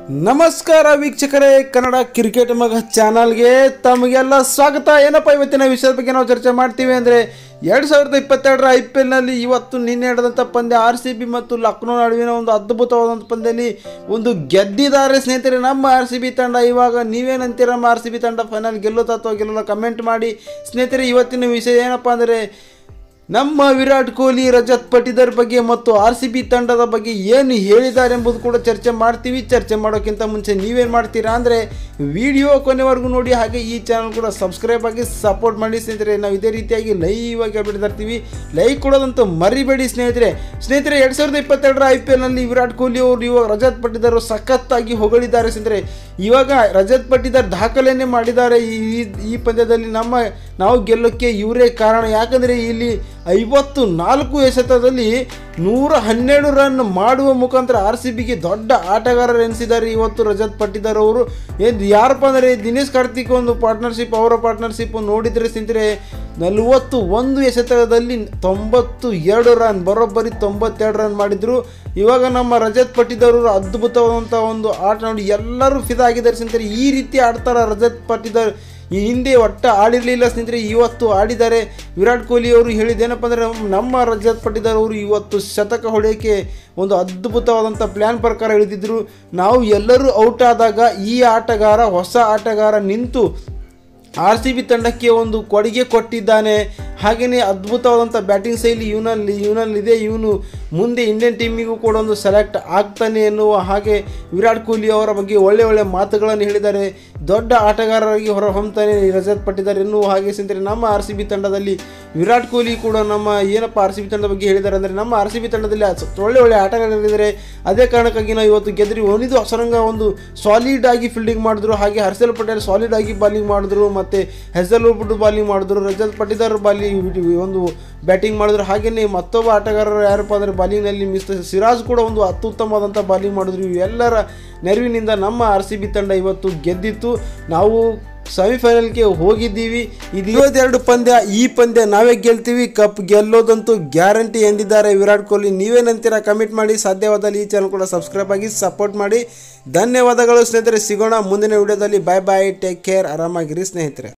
ನಮಸ್ಕಾರ ವೀಕ್ಷಕರೇ ಕನ್ನಡ ಕ್ರಿಕೆಟ್ ಮಗ ಚಾನಲ್ಗೆ ತಮಗೆಲ್ಲ ಸ್ವಾಗತ ಏನಪ್ಪ ಇವತ್ತಿನ ವಿಷಯದ ಬಗ್ಗೆ ನಾವು ಚರ್ಚೆ ಮಾಡ್ತೀವಿ ಅಂದರೆ ಎರಡು ಸಾವಿರದ ಇಪ್ಪತ್ತೆರಡರ ಐ ಪಿ ಎಲ್ನಲ್ಲಿ ಇವತ್ತು ನಿನ್ನೆ ನಡೆದಂಥ ಪಂದ್ಯ ಆರ್ ಸಿ ಬಿ ಮತ್ತು ಲಕ್ನೋ ನಡುವಿನ ಒಂದು ಅದ್ಭುತವಾದಂಥ ಪಂದ್ಯದಲ್ಲಿ ಒಂದು ಗೆದ್ದಿದ್ದಾರೆ ಸ್ನೇಹಿತರೆ ನಮ್ಮ ಆರ್ ಸಿ ಬಿ ತಂಡ ಇವಾಗ ನೀವೇನಂತೀರ ನಮ್ಮ ಆರ್ ಸಿ ಬಿ ತಂಡ ಫೈನಲ್ ಗೆಲ್ಲುತ್ತಾ ಅಥವಾ ಗೆಲ್ಲಲ್ಲ ಕಮೆಂಟ್ ಮಾಡಿ ಸ್ನೇಹಿತರೆ ಇವತ್ತಿನ ವಿಷಯ ಏನಪ್ಪ ಅಂದರೆ ನಮ್ಮ ವಿರಾಟ್ ಕೊಹ್ಲಿ ರಜತ್ ಪಟಿದರ್ ಬಗ್ಗೆ ಮತ್ತು ಆರ್ ಸಿ ಬಿ ತಂಡದ ಬಗ್ಗೆ ಏನು ಹೇಳಿದ್ದಾರೆ ಎಂಬುದು ಕೂಡ ಚರ್ಚೆ ಮಾಡ್ತೀವಿ ಚರ್ಚೆ ಮಾಡೋಕ್ಕಿಂತ ಮುಂಚೆ ನೀವೇನು ಮಾಡ್ತೀರಾ ಅಂದರೆ ವಿಡಿಯೋ ಕೊನೆವರೆಗೂ ನೋಡಿ ಹಾಗೆ ಈ ಚಾನಲ್ ಕೂಡ ಸಬ್ಸ್ಕ್ರೈಬ್ ಆಗಿ ಸಪೋರ್ಟ್ ಮಾಡಿ ಸ್ನೇಹಿತರೆ ನಾವು ಇದೇ ರೀತಿಯಾಗಿ ಲೈವ್ ಆಗಿ ಅಪ್ಡೇಟ್ ತರ್ತೀವಿ ಲೈಕ್ ಕೊಡೋದಂತೂ ಮರಿಬೇಡಿ ಸ್ನೇಹಿತರೆ ಸ್ನೇಹಿತರೆ ಎರಡು ಸಾವಿರದ ಇಪ್ಪತ್ತೆರಡರ ಐ ಪಿ ಎಲ್ನಲ್ಲಿ ವಿರಾಟ್ ಕೊಹ್ಲಿ ಅವರು ಇವಾಗ ರಜತ್ ಪಟಿದಾರ್ ಸಖತ್ತಾಗಿ ಹೊಗಳಿದ್ದಾರೆ ಸ್ನೇಹಿತರೆ ಇವಾಗ ರಜತ್ ಪಟಿದಾರ್ ದಾಖಲೆಯನ್ನೇ ಮಾಡಿದ್ದಾರೆ ಈ ಈ- ಈ ಪಂದ್ಯದಲ್ಲಿ ನಮ್ಮ ನಾವು ಗೆಲ್ಲೋಕ್ಕೆ ಇವರೇ ಕಾರಣ ಯಾಕಂದರೆ ಇಲ್ಲಿ ಐವತ್ತು ನಾಲ್ಕು ಎಸೆತದಲ್ಲಿ ನೂರ ಹನ್ನೆರಡು ರನ್ ಮಾಡುವ ಮುಖಾಂತರ ಆರ್ ಸಿ ಬಿಗೆ ದೊಡ್ಡ ಆಟಗಾರರು ಎನಿಸಿದ್ದಾರೆ ಇವತ್ತು ರಜತ್ ಪಟ್ಟಿದಾರ್ ಅವರು ಏನು ಯಾರಪ್ಪ ಅಂದರೆ ದಿನೇಶ್ ಕಾರ್ತಿಕ್ ಒಂದು ಪಾರ್ಟ್ನರ್ಶಿಪ್ ಅವರ ಪಾರ್ಟ್ನರ್ಶಿಪ್ ನೋಡಿದರೆ ಸ್ನೇಹಿತರೆ ನಲವತ್ತು ಒಂದು ಎಸೆತದಲ್ಲಿ ತೊಂಬತ್ತು ಎರಡು ರನ್ ಬರೋಬ್ಬರಿ ತೊಂಬತ್ತೆರಡು ರನ್ ಮಾಡಿದ್ರು ಇವಾಗ ನಮ್ಮ ರಜತ್ ಪಟ್ಟಿದಾರ್ ಅವರು ಅದ್ಭುತವಾದಂಥ ಒಂದು ಆಟ ನೋಡಿ ಎಲ್ಲರೂ ಫಿದಾ ಆಗಿದ್ದಾರೆ ಸ್ನೇಹಿತರೆ ಈ ರೀತಿ ಆಡ್ತಾರ ರಜತ್ ಪಟ್ಟಿದಾರ್ ಈ ಹಿಂದೆ ಒಟ್ಟ ಆಡಿರಲಿಲ್ಲ ಸ್ನೇಹಿತರೆ ಇವತ್ತು ಆಡಿದ್ದಾರೆ ವಿರಾಟ್ ಕೊಹ್ಲಿ ಅವರು ಹೇಳಿದ್ದೇನಪ್ಪ ಅಂದರೆ ನಮ್ಮ ರಜತ್ ಪಟ್ಟಿದಾರ್ ಅವರು ಇವತ್ತು ಶತಕ ಹೊಡೆಯೋಕ್ಕೆ ಒಂದು ಅದ್ಭುತವಾದಂಥ ಪ್ಲ್ಯಾನ್ ಪ್ರಕಾರ ಇಳಿದಿದ್ದರು ನಾವು ಎಲ್ಲರೂ ಔಟ್ ಆದಾಗ ಈ ಆಟಗಾರ ಹೊಸ ಆಟಗಾರ ನಿಂತು ಆರ್ ಸಿ ಬಿ ತಂಡಕ್ಕೆ ಒಂದು ಕೊಡುಗೆ ಕೊಟ್ಟಿದ್ದಾನೆ ಹಾಗೆಯೇ ಅದ್ಭುತವಾದಂಥ ಬ್ಯಾಟಿಂಗ್ ಶೈಲಿ ಇವನಲ್ಲಿ ಇವನಲ್ಲಿದೆ ಇವನು ಮುಂದೆ ಇಂಡಿಯನ್ ಟೀಮಿಗೂ ಕೂಡ ಒಂದು ಸೆಲೆಕ್ಟ್ ಆಗ್ತಾನೆ ಎನ್ನುವ ಹಾಗೆ ವಿರಾಟ್ ಕೊಹ್ಲಿ ಅವರ ಬಗ್ಗೆ ಒಳ್ಳೆ ಒಳ್ಳೆ ಮಾತುಗಳನ್ನು ಹೇಳಿದ್ದಾರೆ ದೊಡ್ಡ ಆಟಗಾರರಾಗಿ ಹೊರಹೊಮ್ತಾನೆ ರಜತ್ ಪಟ್ಟಿದ್ದಾರೆ ಎನ್ನುವ ಹಾಗೆ ಸ್ನೇಹಿತರೆ ನಮ್ಮ ಆರ್ ಸಿ ಬಿ ತಂಡದಲ್ಲಿ ವಿರಾಟ್ ಕೊಹ್ಲಿ ಕೂಡ ನಮ್ಮ ಏನಪ್ಪ ಆರ್ ಸಿ ಬಿ ತಂಡದ ಬಗ್ಗೆ ಹೇಳಿದ್ದಾರೆ ಅಂದರೆ ನಮ್ಮ ಆರ್ ಸಿ ಬಿ ತಂಡದಲ್ಲಿ ಅಸ್- ಒಳ್ಳೆ ಒಳ್ಳೆ ಆಟಗಾರರಿದ್ದಾರೆ ಅದೇ ಕಾರಣಕ್ಕಾಗಿ ನಾವು ಇವತ್ತು ಗೆದ್ರಿ ಒನಿದು ಹೊಸರಂಗ ಒಂದು ಸಾಲಿಡ್ ಆಗಿ ಫೀಲ್ಡಿಂಗ್ ಮಾಡಿದ್ರು ಹಾಗೆ ಹರ್ಷಲ್ ಪಟೇಲ್ ಸಾಲಿಡ್ ಆಗಿ ಬಾಲಿಂಗ್ ಮಾಡಿದ್ರು ಮತ್ತು ಹೆಸಲ್ ವುಡ್ ಬಾಲಿಂಗ್ ಮಾಡಿದ್ರು ರಜತ್ ಪಟಿದಾರ್ ಬಾಲಿಂಗ್ ಒಂದು ಬ್ಯಾಟಿಂಗ್ ಮಾಡಿದ್ರು ಹಾಗೆಯೇ ಮತ್ತೊಬ್ಬ ಆಟಗಾರರು ಯಾರಪ್ಪ ಅಂದರೆ ಬಾಲಿಂಗ್ನಲ್ಲಿ ಮಿಸ್ ಸಿರಾಜ್ ಕೂಡ ಒಂದು ಅತ್ಯುತ್ತಮವಾದಂಥ ಬಾಲಿಂಗ್ ಮಾಡಿದ್ರು ಇವೆಲ್ಲರ ನೆರವಿನಿಂದ ನಮ್ಮ ಆರ್ ಸಿ ಬಿ ತಂಡ ಇವತ್ತು ಗೆದ್ದಿತ್ತು ನಾವು ಸೆಮಿಫೈನಲ್ಗೆ ಹೋಗಿದ್ದೀವಿ ಇದು ಇವತ್ತೆರಡು ಪಂದ್ಯ ಈ ಪಂದ್ಯ ನಾವೇ ಗೆಲ್ತೀವಿ ಕಪ್ ಗೆಲ್ಲೋದಂತೂ ಗ್ಯಾರಂಟಿ ಎಂದಿದ್ದಾರೆ ವಿರಾಟ್ ಕೊಹ್ಲಿ ನೀವೇನಂತೀರ ಕಮೆಂಟ್ ಮಾಡಿ ಸಾಧ್ಯವಾದಲ್ಲಿ ಈ ಚಾನಲ್ ಕೂಡ ಸಬ್ಸ್ಕ್ರೈಬ್ ಆಗಿ ಸಪೋರ್ಟ್ ಮಾಡಿ ಧನ್ಯವಾದಗಳು ಸ್ನೇಹಿತರೆ ಸಿಗೋಣ ಮುಂದಿನ ವಿಡಿಯೋದಲ್ಲಿ ಬಾಯ್ ಬಾಯ್ ಟೇಕ್ ಕೇರ್ ಆರಾಮಾಗಿರಿ ಸ್ನೇಹಿತರೆ